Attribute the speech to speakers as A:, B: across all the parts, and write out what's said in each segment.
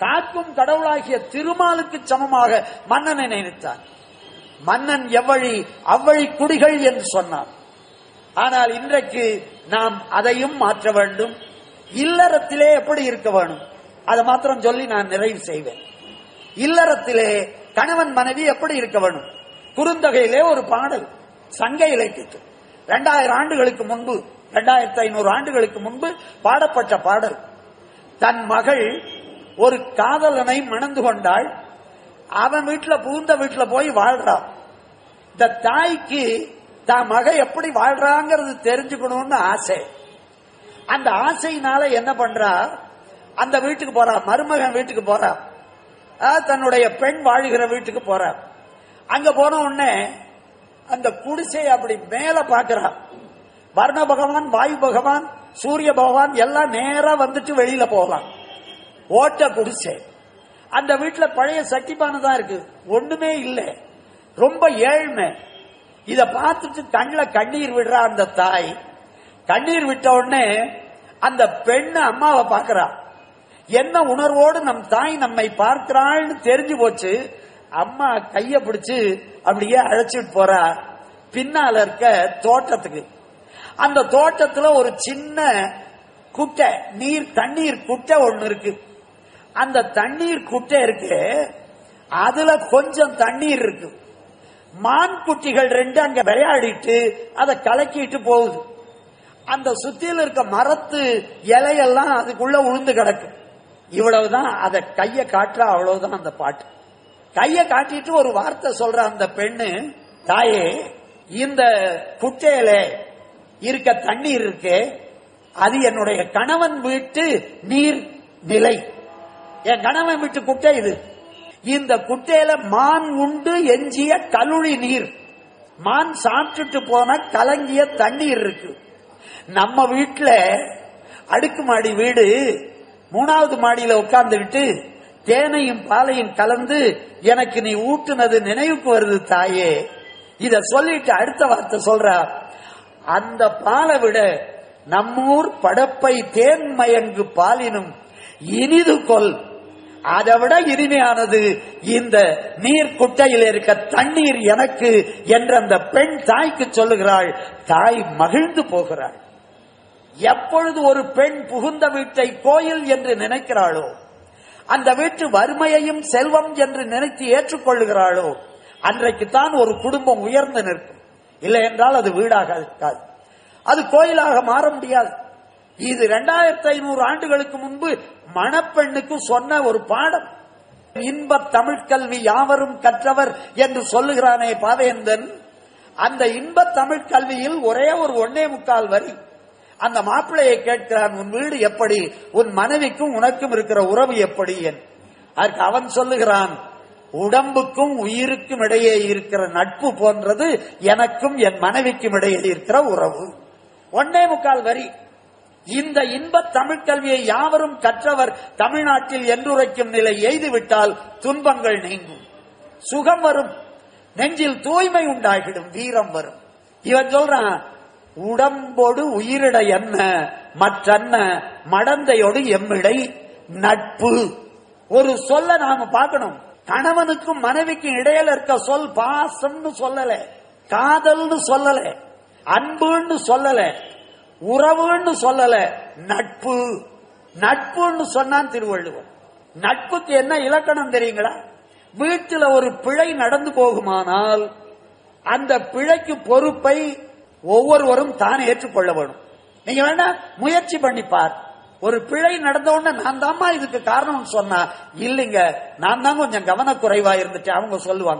A: காக்கும் கடவுளாகிய திருமாலுக்கு சமமாக மன்னனை நினைத்தார் மன்னன் எவ்வழி அவ்வழி குடிகள் என்று சொன்னார் ஆனால் இன்றைக்கு நாம் அதையும் மாற்ற வேண்டும் இல்லறத்திலே எப்படி இருக்க வேணும் அதை மாத்திரம் சொல்லி நான் நிறைவு செய்வேன் இல்லறத்திலே கணவன் மனைவி எப்படி இருக்க வேணும் குறுந்தொகையிலே ஒரு பாடல் சங்க இலக்கியத்தில் இரண்டாயிரம் ஆண்டுகளுக்கு முன்பு இரண்டாயிரத்தி ஐநூறு ஆண்டுகளுக்கு முன்பு பாடப்பட்ட பாடல் தன் மகள் ஒரு காதலனை மணந்து கொண்டாள் அவன் வீட்டுல புகுந்த வீட்டுல போய் வாழ்றான் இந்த தாய்க்கு தான் மக எப்படி வாழ்றாங்கிறது தெரிஞ்சுக்கணும்னு ஆசை அந்த ஆசையினால என்ன பண்றா அந்த வீட்டுக்கு போறா மருமகன் வீட்டுக்கு போறா அஹ் தன்னுடைய பெண் வாழுகிற வீட்டுக்கு போறா அங்க போன உடனே அந்த குடிசை அப்படி மேல பாக்குறா வர்ண பகவான் வாயு பகவான் சூரிய பகவான் எல்லாம் நேரா வந்துட்டு வெளியில போகலாம் ஓட்ட குடிசை அந்த வீட்டுல பழைய சட்டிப்பானை தான் இருக்கு ஒண்ணுமே இல்லை ரொம்ப ஏழ்மை இத பார்த்துட்டு கண்ணில் கண்ணீர் விடுறா அந்த தாய் கண்ணீர் விட்ட உடனே அந்த பெண்ணு அம்மாவை பார்க்கறா என்ன உணர்வோடு நம் தாய் நம்மை பார்க்கிறாள்னு தெரிஞ்சு போச்சு அம்மா கைய பிடிச்சு அப்படியே அழைச்சிட்டு போறா பின்னால இருக்க தோட்டத்துக்கு அந்த தோட்டத்துல ஒரு சின்ன குட்டை நீர் தண்ணீர் குட்டை ஒண்ணு இருக்கு அந்த தண்ணீர் குட்டை இருக்கு அதுல கொஞ்சம் தண்ணீர் இருக்கு மான் குட்டிகள் ரெண்டு அங்க விளையாடிட்டு அதை கலக்கிட்டு போகுது அந்த சுத்தியில் இருக்க மரத்து இலையெல்லாம் அதுக்குள்ள உளுந்து கிடக்கு இவ்வளவுதான் அத கைய காட்டுறா அவ்வளவுதான் அந்த பாட்டு கைய காட்டிட்டு ஒரு வார்த்தை சொல்ற அந்த பெண்ணு தாயே இந்த குட்டையில இருக்க தண்ணீர் இருக்கு அது என்னுடைய கணவன் வீட்டு நீர் நிலை என் கணவன் வீட்டு குட்டை இது இந்த குட்டையில மான் உண்டு எஞ்சிய கலுழி நீர் மான் சாப்பிட்டுட்டு போன கலங்கிய தண்ணீர் இருக்கு நம்ம வீட்டுல அடுக்குமாடி வீடு மூணாவது மாடியில உட்கார்ந்துகிட்டு தேனையும் பாலையும் கலந்து எனக்கு நீ ஊட்டுனது நினைவுக்கு வருது தாயே இத சொல்லிட்டு அடுத்த வார்த்தை சொல்றா அந்த பாலை விட நம்மூர் படப்பை தேன் மயங்கு பாலினும் இனிது கொல் அதை விட இனிமையானது இந்த நீர் குட்டையில் இருக்க தண்ணீர் எனக்கு என்ற அந்த பெண் தாய்க்கு சொல்லுகிறாள் தாய் மகிழ்ந்து போகிறாள் எப்பொழுது ஒரு பெண் புகுந்த வீட்டை கோயில் என்று நினைக்கிறாளோ அந்த வீட்டு வறுமையையும் செல்வம் என்று நினைத்து ஏற்றுக்கொள்ளுகிறாளோ அன்றைக்குத்தான் ஒரு குடும்பம் உயர்ந்து நிற்கும் இல்லை என்றால் அது வீடாக இருக்காது அது கோயிலாக மாற முடியாது இது இரண்டாயிரத்தி ஐநூறு ஆண்டுகளுக்கு முன்பு மணப்பெண்ணுக்கு சொன்ன ஒரு பாடம் இன்ப தமிழ் கல்வி யாவரும் கற்றவர் என்று சொல்லுகிறானே பாவேந்தன் அந்த இன்ப தமிழ் கல்வியில் ஒரே ஒரு ஒன்னே முக்கால் வரி அந்த மாப்பிள்ளையை கேட்கிறான் உன் வீடு எப்படி உன் மனைவிக்கும் உனக்கும் இருக்கிற உறவு எப்படி என் அதற்கு அவன் சொல்லுகிறான் உடம்புக்கும் உயிருக்கும் இடையே இருக்கிற நட்பு போன்றது எனக்கும் என் மனைவிக்கும் இடையே இருக்கிற உறவு ஒன்னே முக்கால் வரி இந்த இன்ப தமிழ் கல்வியை யாவரும் கற்றவர் தமிழ்நாட்டில் என்றுரைக்கும் நிலை எய்துவிட்டால் துன்பங்கள் நீங்கும் சுகம் வரும் நெஞ்சில் தூய்மை உண்டாகிடும் வீரம் வரும் இவன் சொல்றான் உடம்போடு உயிரிட என்ன மற்றன்ன மடந்தையோடு எம்மிடை நட்பு ஒரு சொல்ல நாம பார்க்கணும் கணவனுக்கும் மனைவிக்கும் இடையில இருக்க சொல் பாசம்னு சொல்லல காதல்னு சொல்லல அன்புன்னு சொல்லல உறவுன்னு சொல்லல நட்பு நட்புன்னு சொன்னான் திருவள்ளுவர் நட்புக்கு என்ன இலக்கணம் தெரியுங்களா வீட்டுல ஒரு பிழை நடந்து போகுமானால் அந்த பிழைக்கு பொறுப்பை ஒவ்வொருவரும் தான் ஏற்றுக்கொள்ள வேணும் நீங்க வேணா முயற்சி பண்ணிப்பார் ஒரு பிழை நடந்த உடனே நான் தாம்மா இதுக்கு காரணம் சொன்னா இல்லைங்க நான் தான் கொஞ்சம் கவனக்குறைவா இருந்துட்டு அவங்க சொல்லுவாங்க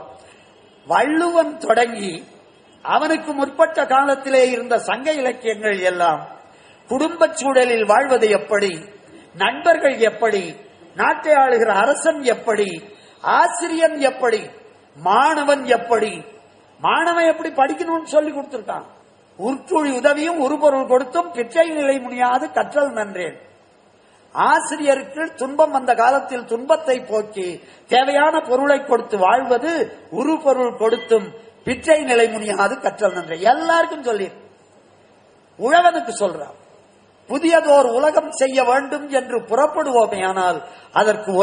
A: வள்ளுவன் தொடங்கி அவனுக்கு முற்பட்ட காலத்திலே இருந்த சங்க இலக்கியங்கள் எல்லாம் குடும்ப சூழலில் வாழ்வது எப்படி நண்பர்கள் எப்படி நாட்டை ஆளுகிற அரசன் எப்படி ஆசிரியன் எப்படி மாணவன் எப்படி மாணவன் எப்படி படிக்கணும்னு சொல்லி கொடுத்திருக்கான் உற்றுழி உதவியும் ஒரு பொருள் கொடுத்தும் பிச்சை நிலை முடியாது கற்றல் நன்றேன் ஆசிரியருக்கு துன்பம் வந்த காலத்தில் துன்பத்தை போக்கி தேவையான பொருளை கொடுத்து வாழ்வது உரு பொருள் கொடுத்தும் பிச்சை நிலை முடியாது கற்றல் நன்றே எல்லாருக்கும் சொல்லி உழவனுக்கு சொல்றான் புதியதோர் உலகம் செய்ய வேண்டும் என்று புறப்படுவோமே ஆனால் அதற்கு